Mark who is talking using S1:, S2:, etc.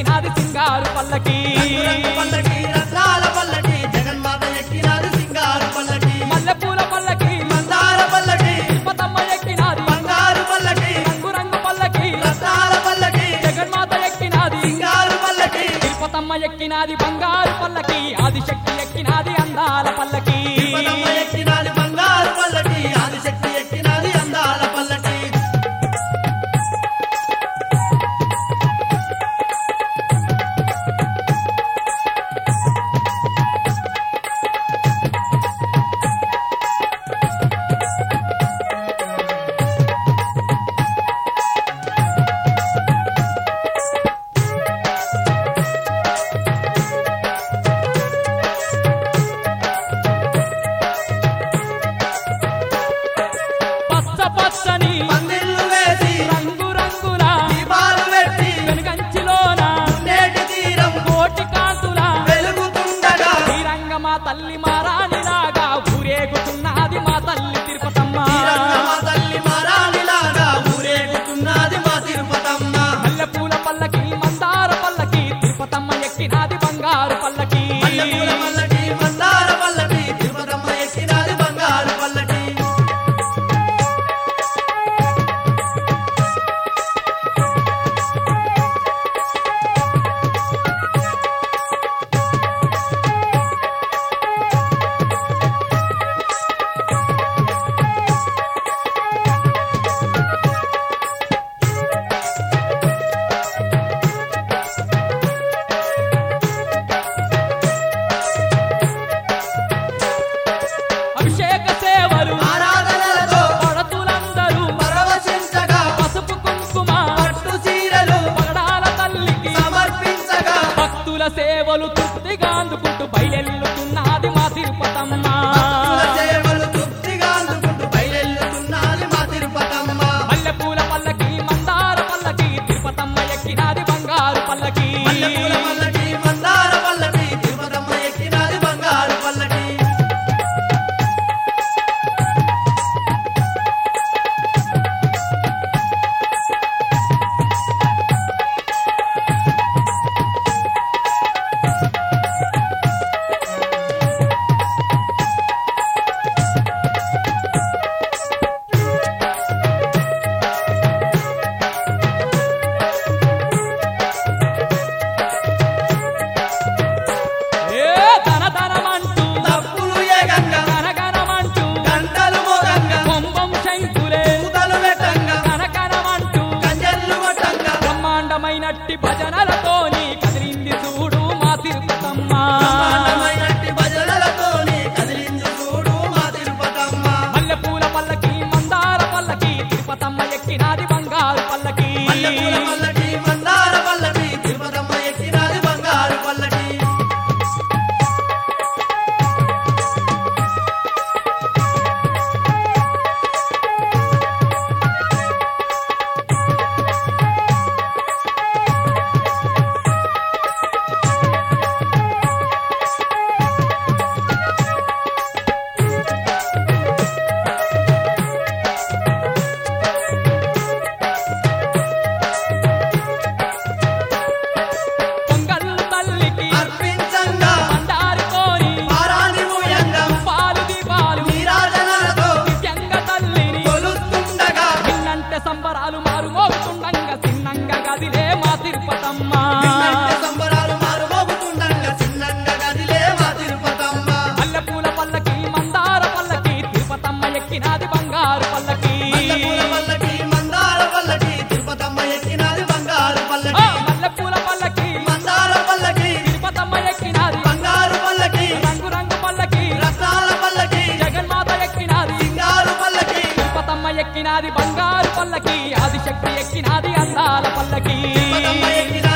S1: ఎక్కినాది సింగారు పల్లకి
S2: రంగు పల్లకి రత్నాల పల్లకి జగన్మాత ఎక్కినాది సింగారు పల్లకి
S1: మల్లెపూల పల్లకి
S2: మందార పల్లకి
S1: తిరుపతమ్మ ఎక్కినాది
S2: బంగారు పల్లకి
S1: రంగు రంగు పల్లకి
S2: రత్నాల పల్లకి
S1: జగన్మాత ఎక్కినాది
S2: సింగారు పల్లకి
S1: తిరుపతమ్మ ఎక్కినాది బంగారు పల్లకి ఆదిశక్తి ఎక్కినాది అందాల పల్లకి
S2: తిరుపతమ్మ ఎక్కినాది బంగారు పల్లకి ఆదిశక్తి ఎక్కినాది అందాల పల్లకి
S1: పచ్చ పచ్చని
S2: పందిళ్ళు వేసి
S1: రంగు రంగుల
S2: దీపాలు పెట్టి
S1: వెనుగంచిలోన
S2: నేటి తీరం
S1: కోటి కాంతుల
S2: వెలుగుతుండగా
S1: శ్రీరంగ మా తల్లి మారాణిలాగా ఊరేగుతున్నది మా తల్లి తిరుపతమ్మ
S2: తీరంగ మా తల్లి మారాణిలాగా ఊరేగుతున్నది మా తిరుపతమ్మ
S1: మల్లెపూల పల్లకి మందార పల్లకి తిరుపతమ్మ ఎక్కినాది బంగారు పల్లకి
S2: మల్లెపూల పల్లకి మందార పల్లకి తిరుపతమ్మ ఎక్కినాది బంగారు పల్లకి
S1: అభిషేక సేవలు
S2: ఆరాధనలతో
S1: పడతులందరూ
S2: పరవశించగా
S1: పసుపు కుంకుమ
S2: పట్టు చీరలు
S1: పగడాల తల్లికి
S2: సమర్పించగా
S1: భక్తుల సేవలు తృప్తిగా అందుకుంటూ బయలెల్లుతున్నది మా తిరుపతమ్మ
S2: భక్తుల సేవలు తృప్తిగా అందుకుంటూ బయలెల్లుతున్నది మా తిరుపతమ్మ
S1: మల్లెపూల పల్లకి మందార పల్లకి తిరుపతమ్మ ఎక్కినాది బంగారు పల్లకి
S2: మల్లెపూల పల్లకి మందార పల్లకి తిరుపతమ్మ ఎక్కినాది బంగారు పల్లకి
S1: ఏ ధన ధనమంటూ
S2: తప్పులు ఏగంగా
S1: గనగనమంటూ
S2: గంటలు మోగంగా
S1: కొంబం శంకులే
S2: పూతలు పెట్టంగా
S1: కనకనమంటూ
S2: కంజర్లు కొట్టంగా
S1: బ్రహ్మాండమైనట్టి భజనలతోని కదిలింది చూడు మా తిరుపతమ్మ
S2: బ్రహ్మాండమైనట్టి భజనలతోని కదిలింది చూడు మా తిరుపతమ్మ
S1: మల్లెపూల పల్లకి మందార పల్లకి తిరుపతమ్మ ఎక్కినాది బంగారు పల్లకి
S2: మల్లెపూల పల్లకి మందార పల్లకి తిరుపతమ్మ ఎక్కినాది బంగారు పల్లకి
S1: పొంగల్లు తల్లికి
S2: అర్పించంగా
S1: మందారితోని
S2: పారాని మూయంగా
S1: పాలు దీపాలు
S2: నీరాజనాలతో
S1: నిత్యంగా తల్లిని
S2: కొలుస్తుండగా
S1: నిన్నంటే సంబరాలు మారు మోగుతుండంగా చిన్నంగా గదిలే మా తిరుపతమ్మ
S2: నిన్నంటే సంబరాలు మారుమోగుతుండగా చిన్నంగా గదిలే మా తిరుపతమ్మ
S1: మల్లెపూల పల్లకి మందార పల్లకి తిరుపతమ్మ ఎక్కినాది బంగారు పల్లకి
S2: మల్లెపూల పల్లకి మందార పల్లకి తిరుపతమ్మ ఎక్కినాది బంగారు
S1: ఆ,
S2: పల్లకి
S1: మల్లెపూల పల్లకి
S2: మందార పల్లకి
S1: తిరుపతమ్మ ఎక్కినాది
S2: బంగారు పల్లకి
S1: రంగు రంగు పల్లకి
S2: రత్నాల పల్లకి
S1: జగన్మాత ఎక్కినాది
S2: సింగారు పల్లకి
S1: తిరుపతమ్మ ఎక్కినాది బంగారు పల్లకి ఆదిశక్తి ఎక్కినాది అందాల పల్లకి
S2: తిరుపతమ్మ ఎక్కిన